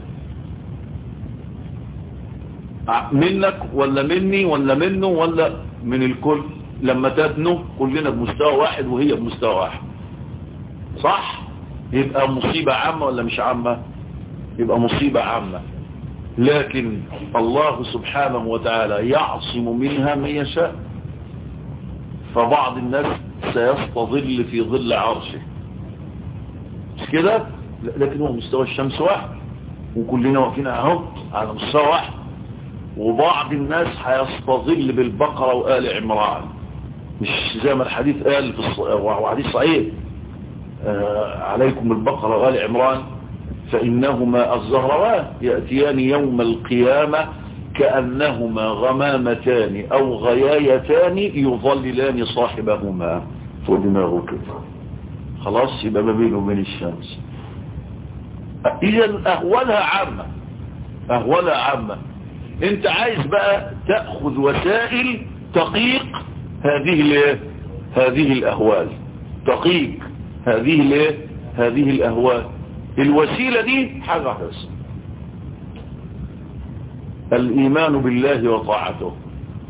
منك ولا مني ولا منه ولا من الكل لما تدنو كلنا بمستوى واحد وهي بمستوى واحد صح يبقى مصيبة عامة ولا مش عامة يبقى مصيبة عامة لكن الله سبحانه وتعالى يعصم منها من يشاء فبعض الناس سيستظل في ظل عرشه مش كده لكن هو مستوى الشمس واحد وكلنا واقفين اهو على مستوى واحد وبعض الناس هيستظل بالبقرة وآل عمران مش زي ما الحديث قال في الص... وحديث صحيح آه عليكم البقرة وآل عمران فإنهما الزهروان يأتيان يوم القيامة كأنهما غمامتان أو غيايتان يظللان صاحبهما فوق دماغه كده خلاص يبقى ما بينه وبين الشمس إذا أهولها عامة أهولها عامة انت عايز بقى تأخذ وسائل تقيق هذه الايه هذه الاهوال تقيق هذه الايه هذه الاهوال الوسيلة دي حاجة بس الايمان بالله وطاعته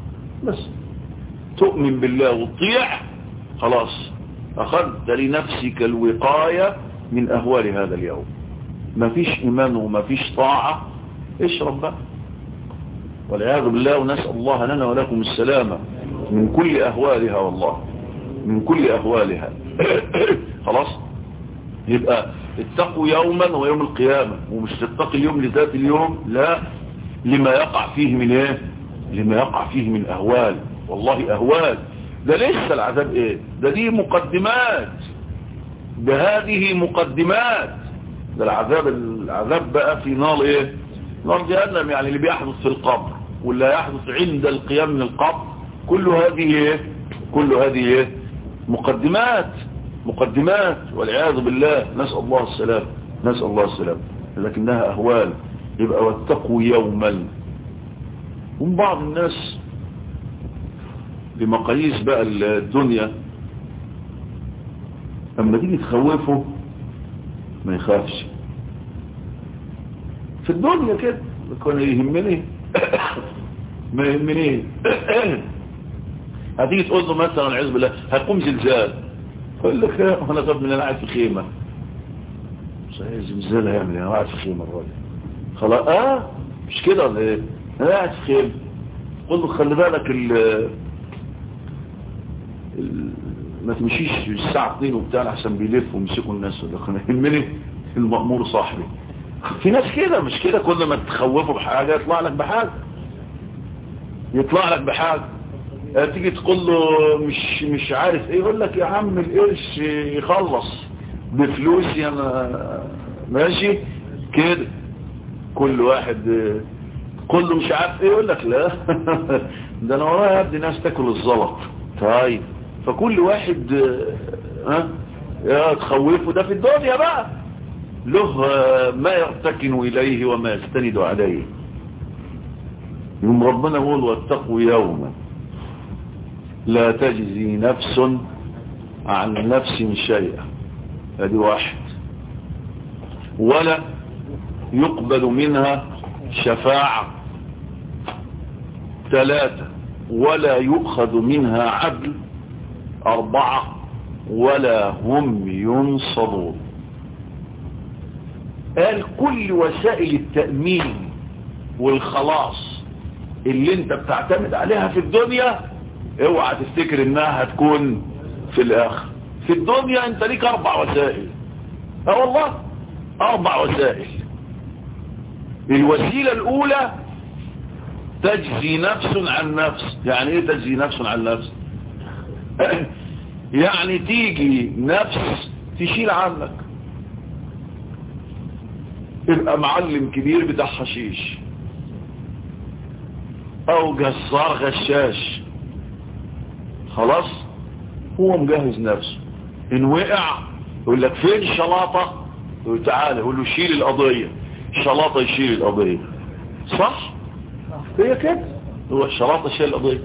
بس تؤمن بالله وتطيع خلاص أخذت لنفسك الوقاية من أهوال هذا اليوم ما فيش إيمان وما فيش طاعة اشرب بقى والعياذ بالله ونسأل الله لنا ولكم السلامة من كل أهوالها والله من كل أهوالها خلاص يبقى اتقوا يوما ويوم القيامة ومش تتقي اليوم لذات اليوم لا لما يقع فيه من ايه لما يقع فيه من أهوال والله أهوال ده لسه العذاب ايه ده دي مقدمات ده هذه مقدمات ده العذاب العذاب بقى في نار ايه نار جهنم يعني اللي بيحدث في القبر واللي يحدث عند القيام من القبر كل هذه ايه كل هذه ايه مقدمات مقدمات والعياذ بالله نسأل الله السلام نسأل الله السلام لكنها أهوال يبقى واتقوا يوما ومن بعض الناس بمقاييس بقى الدنيا اما تيجي تخوفه ما يخافش في الدنيا كده كان يهمني ما يهمني هتيجي تقول له مثلا العياذ بالله هيقوم زلزال يقول لك انا طب من انا قاعد في خيمه صحيح زلزال هيعمل انا قاعد في خيمه الراجل خلاص اه مش كده ولا ايه انا قاعد في خيمه قول له خلي بالك ال ما تمشيش الساعة 2 وبتاع عشان بيلف ويمسكوا الناس ولا يهمني المأمور صاحبي في ناس كده مش كده كل ما تخوفه بحاجة يطلع لك بحاجة يطلع لك بحاجة تيجي تقول له مش مش عارف ايه يقول لك يا عم القرش يخلص بفلوسي انا ماشي كده كل واحد كله مش عارف ايه يقول لك لا ده انا ورايا يا ابني ناس تاكل الزلط طيب فكل واحد ها يا تخوفه ده في الدنيا بقى له ما يرتكن إليه وما يستند عليه يوم ربنا يقول واتقوا يوما لا تجزي نفس عن نفس شيئا هذه واحد ولا يقبل منها شفاعة ثلاثة ولا يؤخذ منها عدل أربعة ولا هم ينصرون قال كل وسائل التأمين والخلاص اللي انت بتعتمد عليها في الدنيا اوعى تفتكر انها هتكون في الاخر في الدنيا انت ليك اربع وسائل اه والله اربع وسائل الوسيلة الاولى تجزي نفس عن نفس يعني ايه تجزي نفس عن نفس يعني تيجي نفس تشيل عنك تبقى معلم كبير بتاع حشيش او جزار غشاش خلاص هو مجهز نفسه ان وقع يقول لك فين الشلاطة يقول تعالى يقول له شيل القضية الشلاطة يشيل القضية صح هي كده يروح شلاطة شيل القضية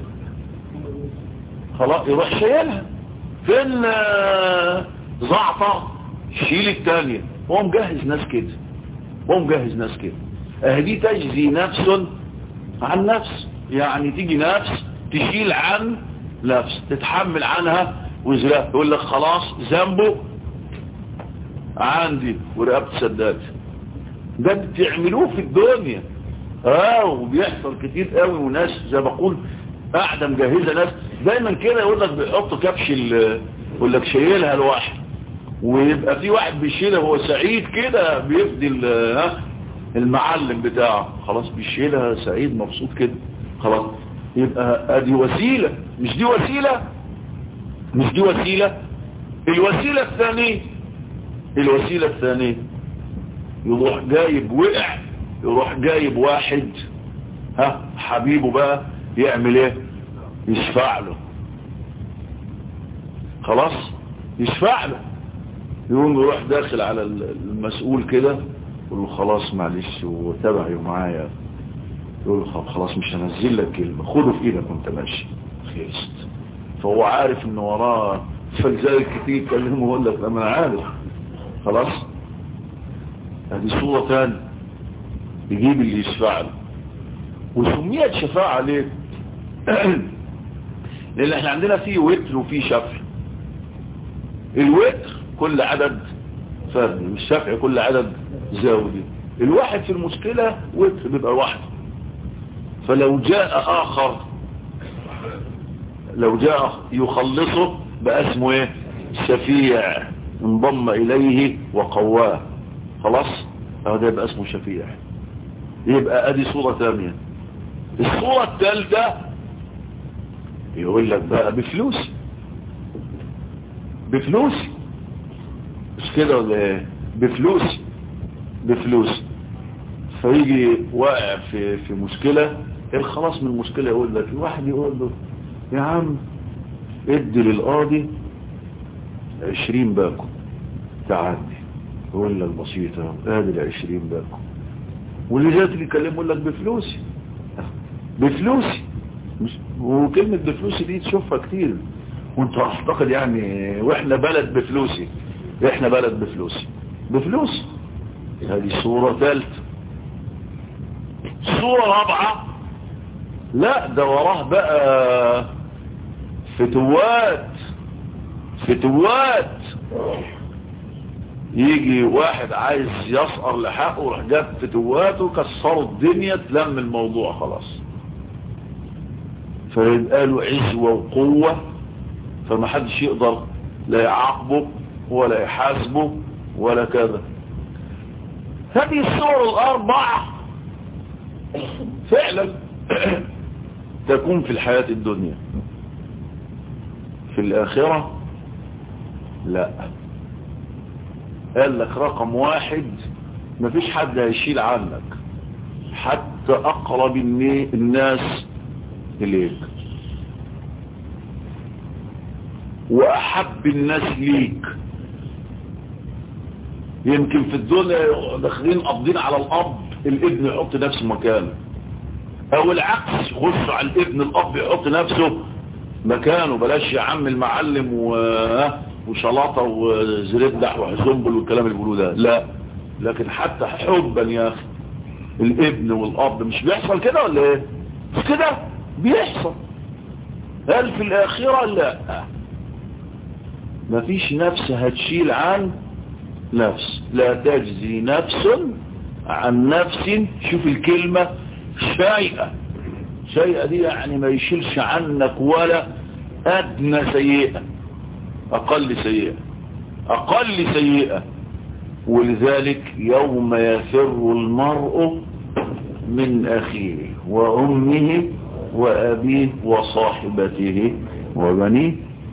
خلاص يروح شايلها فين زعتر شيل التانية هو مجهز ناس كده هو مجهز ناس كده اهدي تجزي نفس عن نفس يعني تيجي نفس تشيل عن نفس تتحمل عنها وزلاء يقول لك خلاص ذنبه عندي ورقبت سداد ده بتعملوه في الدنيا اه وبيحصل كتير قوي وناس زي بقول قاعده مجهزه ناس دايما كده يقول لك بيحط كبش يقول لك شايلها لواحد ويبقى في واحد بيشيلها هو سعيد كده بيفدي المعلم بتاعه خلاص بيشيلها سعيد مبسوط كده خلاص يبقى ادي وسيلة مش دي وسيلة مش دي وسيلة الوسيلة الثانية الوسيلة الثانية يروح جايب وقع يروح جايب واحد ها حبيبه بقى يعمل ايه يشفع له خلاص يشفع له يقوم يروح داخل على المسؤول كده يقول له خلاص معلش وتابعي معايا يقول له خلاص مش هنزل لك كلمة خده في ايدك وانت ماشي خلصت فهو عارف ان وراه فلذلك كتير يكلمه ويقول لك لما انا عارف خلاص هذه صورة ثانية يجيب اللي يشفع له وسميت شفاعة ليه لان احنا عندنا في وتر وفي شفع الوتر كل عدد فردي والشفع كل عدد زوجي الواحد في المشكلة وتر بيبقى واحد فلو جاء اخر لو جاء يخلصه بقى اسمه ايه شفيع انضم اليه وقواه خلاص هذا يبقى اسمه شفيع يبقى ادي صورة ثانية الصورة الثالثة يقول لك بقى بفلوس بفلوس مش كده ولا ايه بفلوس بفلوس فيجي واقع في في مشكلة الخلاص من المشكلة يقول لك الواحد يقول له يا عم ادي للقاضي عشرين باكو تعدي يقول لك بسيطة ادي العشرين باكو واللي جات اللي يكلمه يقول لك بفلوسي بفلوسي مش وكلمة بفلوسي دي تشوفها كتير وانت اعتقد يعني واحنا بلد بفلوسي احنا بلد بفلوسي بفلوس هذه صورة ثالثة صورة رابعة لا ده وراه بقى فتوات فتوات يجي واحد عايز يسقر لحقه وراح جاب فتواته كسروا الدنيا تلم الموضوع خلاص فيبقى له عزوة وقوة فما حدش يقدر لا يعاقبه ولا يحاسبه ولا كذا هذه الصور الأربع فعلا تكون في الحياة الدنيا في الآخرة لا قال لك رقم واحد مفيش حد هيشيل عنك حتى أقرب الناس إليك وأحب الناس ليك يمكن في الدنيا داخلين قابضين على الأب الابن يحط نفسه مكانه أو العكس يخش على الابن الأب يحط نفسه مكانه بلاش يا عم المعلم و... وشلاطة وزردح وحزنبل والكلام اللي بيقولوه ده لا لكن حتى حبا يا أخي الابن والأب مش بيحصل كده ولا ايه مش كده بيحصل هل في الآخرة لا مفيش نفس هتشيل عن نفس لا تجزي نفس عن نفس شوف الكلمة شيئة شيئة دي يعني ما يشيلش عنك ولا أدنى سيئة أقل سيئة أقل سيئة ولذلك يوم يفر المرء من أخيه وأمه وأبيه وصاحبته وبنيه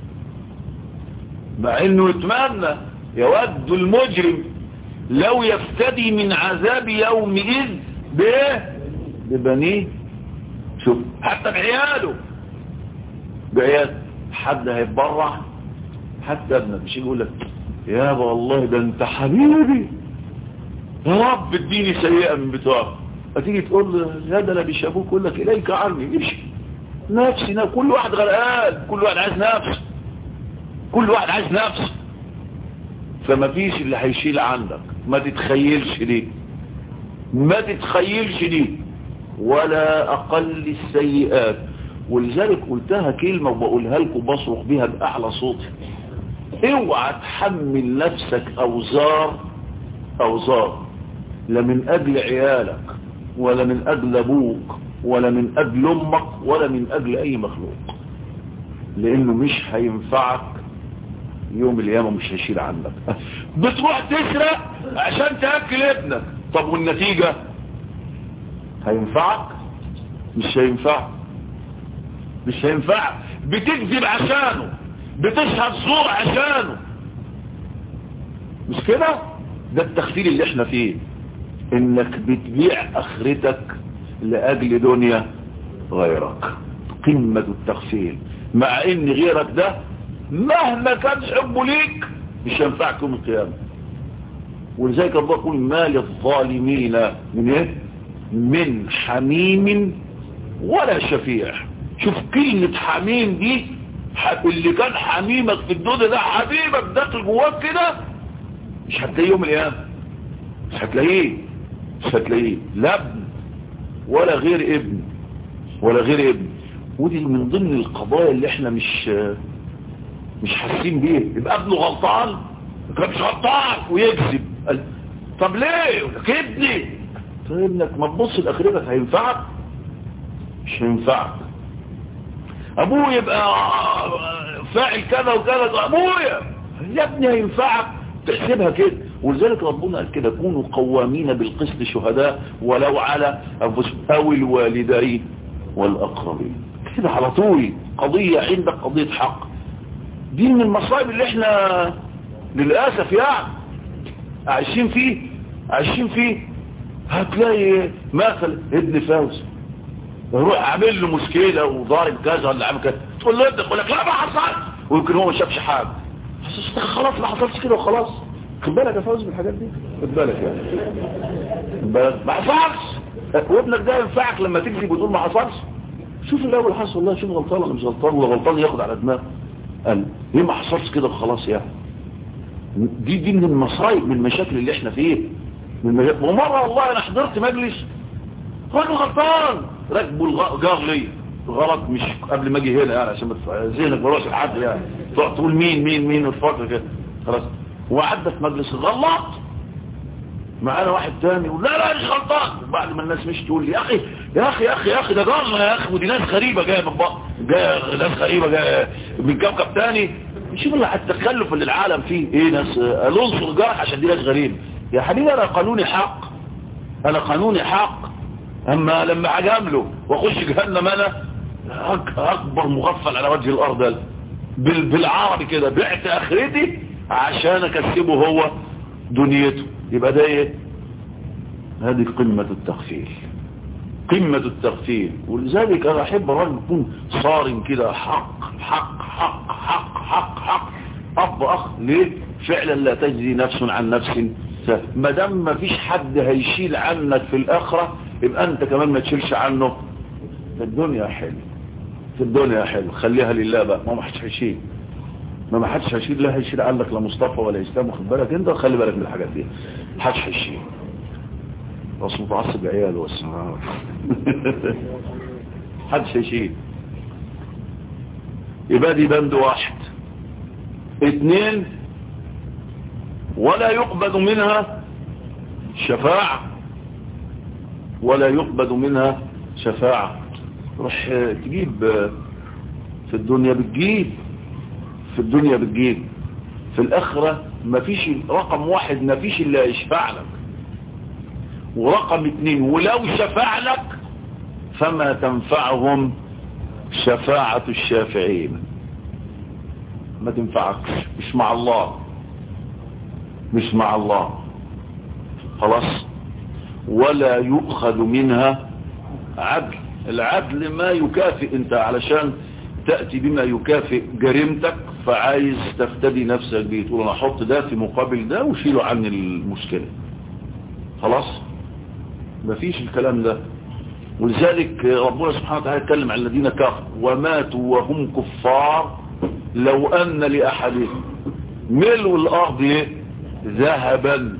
مع انه يتمنى يود المجرم لو يفتدي من عذاب يومئذ بايه ببنيه شوف حتى بعياله بعيال حد هيتبرع حتى ابنك مش يقول لك يابا والله ده انت حبيبي يا رب اديني سيئة من بتوعك هتيجي تقول له هذا لا بيشافوك يقول لك اليك عني امشي نفسي نفسي كل واحد غرقان كل واحد عايز نفسه كل واحد عايز نفسه فما فيش اللي هيشيل عندك ما تتخيلش ليه ما تتخيلش ليه ولا اقل السيئات ولذلك قلتها كلمة وبقولها لكم بصرخ بيها بأعلى صوتي اوعى تحمل نفسك اوزار اوزار لا من اجل عيالك ولا من اجل ابوك ولا من اجل امك ولا من اجل اي مخلوق لانه مش هينفعك يوم القيامه مش هيشيل عنك بتروح تسرق عشان تاكل ابنك طب والنتيجه هينفعك مش هينفعك مش هينفعك بتكذب عشانه بتشهد زور عشانه مش كده ده التخفيل اللي احنا فيه انك بتبيع اخرتك لاجل دنيا غيرك قمة التخفيل مع ان غيرك ده مهما كان حبه ليك مش ينفعك يوم القيامة ولذلك الله يقول ما للظالمين من ايه من حميم ولا شفيع شوف كلمة حميم دي اللي كان حميمك في الدنيا ده حبيبك داخل جواك كده مش هتلاقيه يوم القيامة مش هتلاقيه مش هتلاقيه لا ابن ولا غير ابن ولا غير ابن ودي من ضمن القضايا اللي احنا مش مش حاسين بيه يبقى ابنه غلطان يبقى مش غلطان ويكذب قال طب ليه يقول لك ابني طيب ابنك ما تبص لاخرتك هينفعك مش هينفعك ابوه يبقى فاعل كذا وكذا ابويا يا ابني هينفعك تحسبها كده ولذلك ربنا قال كده كونوا قوامين بالقسط شهداء ولو على انفسكم او الوالدين والاقربين كده على طول قضية عندك قضية حق دي من المصائب اللي احنا للأسف يعني عايشين فيه عايشين فيه هتلاقي مثلا ابن فوز يروح عامل له مشكلة وضارب كذا ولا عامل كذا تقول له ابنك يقول لك لا ما حصلش ويمكن هو ما شافش حاجة بس خلاص ما حصلش كده وخلاص خد بالك يا فوز بالحاجات دي خد بالك يعني خد بالك ما حصلش وابنك ده ينفعك لما تكذب وتقول ما حصلش شوف الاول حصل والله شوف غلطان ولا مش غلطان ولا غلطان ياخد على دماغه قال ليه ما حصلش كده وخلاص يعني دي دي من المصايب من المشاكل اللي احنا فيه من المشاكل ومره والله انا حضرت مجلس راجل غلطان راكبوا الجار لي غلط مش قبل ما اجي هنا يعني عشان ذهنك ما يروحش لحد يعني تقعد تقول مين مين مين وتفكر كده خلاص وعدى في مجلس غلط معانا واحد تاني يقول لا لا مش غلطان بعد ما الناس مش تقول لي يا اخي يا اخي يا اخي يا اخي ده جارنا يا اخي ودي ناس غريبه جايه من بقى جايه ناس غريبه جايه من كوكب تاني شوف اللي التخلف اللي العالم فيه ايه ناس الانصر جارح عشان دي ناس غريبه يا حبيبي انا قانوني حق انا قانوني حق اما لما اجامله واخش جهنم انا اكبر مغفل على وجه الارض بالعربي كده بعت اخرتي عشان اكسبه هو دنيته يبقى ده ايه هذه قمة التغفيل قمة التغفيل ولذلك انا احب الراجل يكون صارم كده حق حق حق حق حق حق اب اخ ليه فعلا لا تجزي نفس عن نفس ما دام ما فيش حد هيشيل عنك في الاخرة يبقى انت كمان ما تشيلش عنه في الدنيا حلو في الدنيا حلو خليها لله بقى ما حدش هيشيل ما ما حدش هيشيل لا هيشيل عنك لا مصطفى ولا اسلام واخد بالك انت خلي بالك من الحاجات دي حدش هيشيل بس متعصب عياله بس حدش هيشيل يبقى دي بند واحد اثنين ولا يقبل منها شفاعة ولا يقبل منها شفاعة روح تجيب في الدنيا بتجيب في الدنيا بتجيب في الآخرة مفيش رقم واحد مفيش اللي يشفع لك ورقم اتنين ولو شفع لك فما تنفعهم شفاعة الشافعين ما تنفعكش مش مع الله مش مع الله خلاص ولا يؤخذ منها عدل العدل ما يكافئ انت علشان تأتي بما يكافئ جريمتك فعايز تفتدي نفسك بيه تقول انا احط ده في مقابل ده وشيله عني المشكلة خلاص مفيش الكلام ده ولذلك ربنا سبحانه وتعالى يتكلم عن الذين كفروا وماتوا وهم كفار لو ان لاحدهم ملء الارض ذهبا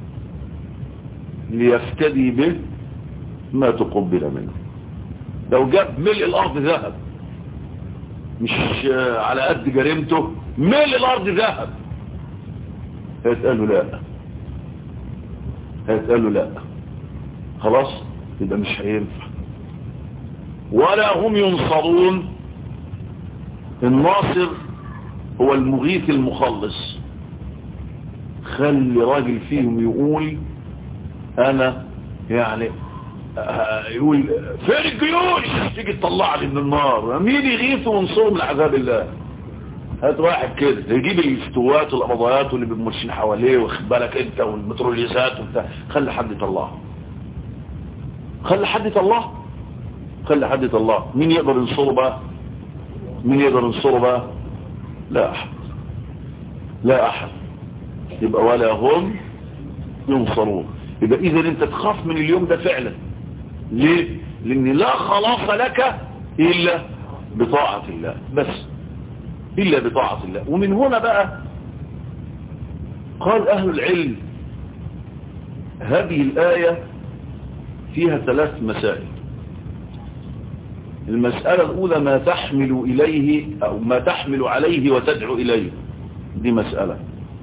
ليفتدي به ما تقبل منه لو جاب ملء الارض ذهب مش على قد جريمته ملء الارض ذهب هيتقال له لا هيتقال له لا خلاص يبقى مش هينفع ولا هم ينصرون الناصر هو المغيث المخلص خلي راجل فيهم يقول انا يعني يقول فين الجيوش تيجي تطلعني من النار مين يغيث وينصر من عذاب الله هات واحد كده يجيب الفتوات والقبضايات واللي بيمشين حواليه واخد بالك انت والمتروليزات وبتاع خلي حد يطلعه خلي حد يطلعه خلي حد يطلعه مين يقدر ينصره بقى مين يقدر ينصره بقى لا احد لا احد يبقى ولا هم ينصرون يبقى اذا انت تخاف من اليوم ده فعلا ليه لان لا خلاص لك الا بطاعة الله بس الا بطاعة الله ومن هنا بقى قال اهل العلم هذه الآية فيها ثلاث مسائل المسألة الأولى ما تحمل إليه أو ما تحمل عليه وتدعو إليه دي مسألة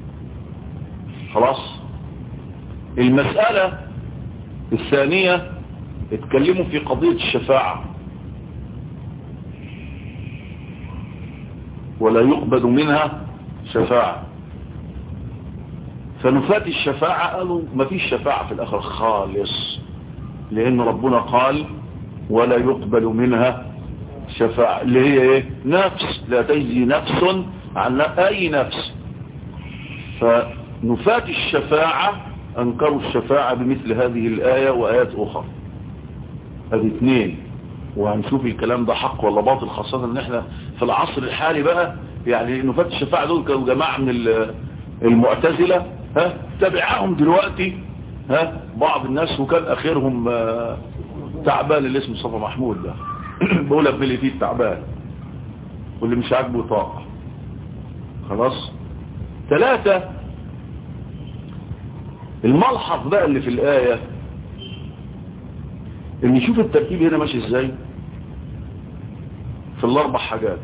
خلاص المسألة الثانية اتكلموا في قضية الشفاعة ولا يقبل منها شفاعة فنفات الشفاعة قالوا ما فيش شفاعة في الآخر خالص لأن ربنا قال ولا يقبل منها شفاعة اللي هي ايه نفس لا تجزي نفس عن أي نفس فنفات الشفاعة أنكروا الشفاعة بمثل هذه الآية وآيات أخرى هذه اثنين وهنشوف الكلام ده حق ولا باطل خاصة ان احنا في العصر الحالي بقى يعني نفات الشفاعة دول كانوا جماعة من المعتزلة ها تبعهم دلوقتي ها بعض الناس وكان اخرهم تعبان اللي اسمه مصطفى محمود ده بقول ابن اللي فيه تعبان واللي مش عاجبه طاقة خلاص ثلاثة الملحظ بقى اللي في الآية ان نشوف الترتيب هنا ماشي ازاي في الاربع حاجات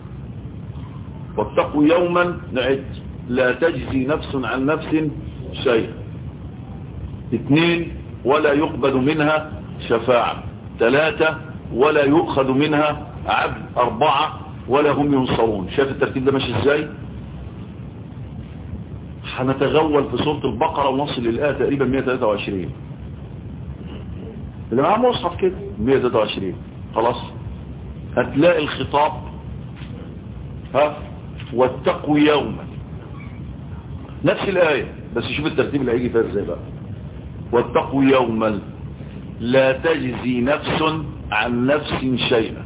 واتقوا يوما نعد لا تجزي نفس عن نفس شيئا اثنين ولا يقبل منها شفاعة ثلاثة ولا يؤخذ منها عبد أربعة ولا هم ينصرون شايف الترتيب ده ماشي ازاي هنتغول في سورة البقرة ونصل للآية تقريبا 123 اللي معاه مصحف كده 123 خلاص هتلاقي الخطاب ها واتقوا يوما نفس الآية بس شوف الترتيب اللي هيجي فيها ازاي بقى واتقوا يوما لا تجزي نفس عن نفس شيئا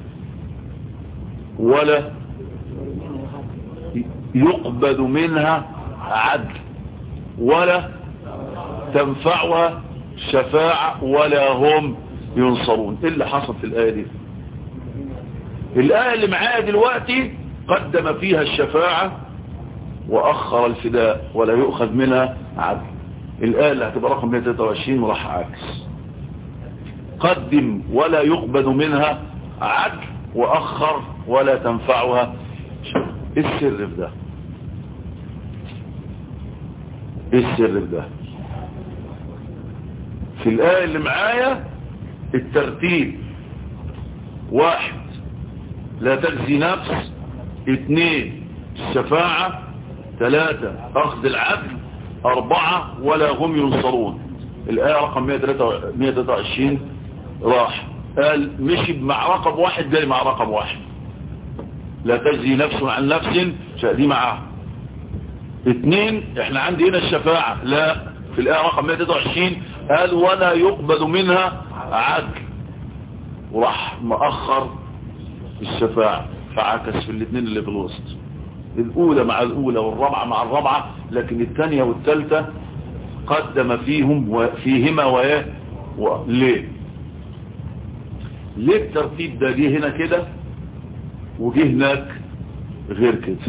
ولا يقبل منها عدل ولا تنفعها شفاعة ولا هم ينصرون ايه اللي حصل في الآية دي الآية اللي معايا دلوقتي قدم فيها الشفاعة وأخر الفداء ولا يؤخذ منها عدل الآية اللي هتبقى رقم 123 راح عكس قدم ولا يقبل منها عدل وأخر ولا تنفعها ايه السر في ده ايه السر في ده في الآية اللي معايا الترتيب واحد لا تجزي نفس اثنين الشفاعة ثلاثة أخذ العدل أربعة ولا هم ينصرون الآية رقم 123 راح قال مشي مع رقم واحد جاي مع رقم واحد لا تجزي نفس عن نفس دي معاه اثنين احنا عندي هنا الشفاعة لا في الآية رقم 123 قال ولا يقبل منها عدل وراح مأخر الشفاعة فعكس في الاثنين اللي في الوسط الأولى مع الأولى والرابعة مع الرابعة لكن الثانية والثالثة قدم فيهم وفيهما وياه ليه ليه الترتيب ده جه هنا كده وجه هناك غير كده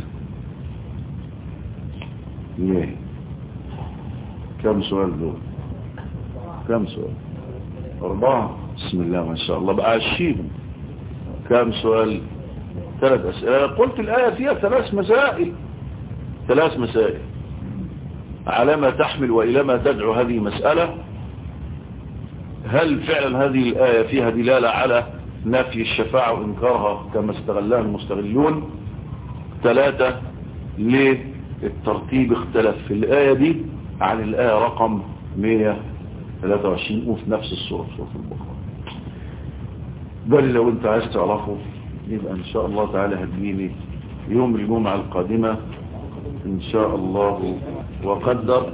ليه كم سؤال دول كم سؤال أربعة بسم الله ما شاء الله بقى عشيهم كم سؤال ثلاث أسئلة قلت الآية فيها ثلاث مسائل ثلاث مسائل على ما تحمل وإلى ما تدعو هذه مسألة هل فعلا هذه الآية فيها دلالة على نفي الشفاعة وإنكارها كما استغلها المستغلون ثلاثة ليه الترتيب اختلف في الآية دي عن الآية رقم 123 وفي نفس السورة سورة البقرة ده اللي لو انت عايز تعرفه يبقى ان شاء الله تعالى هتجيني يوم الجمعة القادمة ان شاء الله وقدر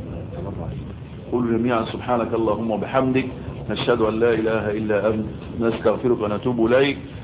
قل جميعا سبحانك اللهم وبحمدك نشهد ان لا اله الا انت نستغفرك ونتوب اليك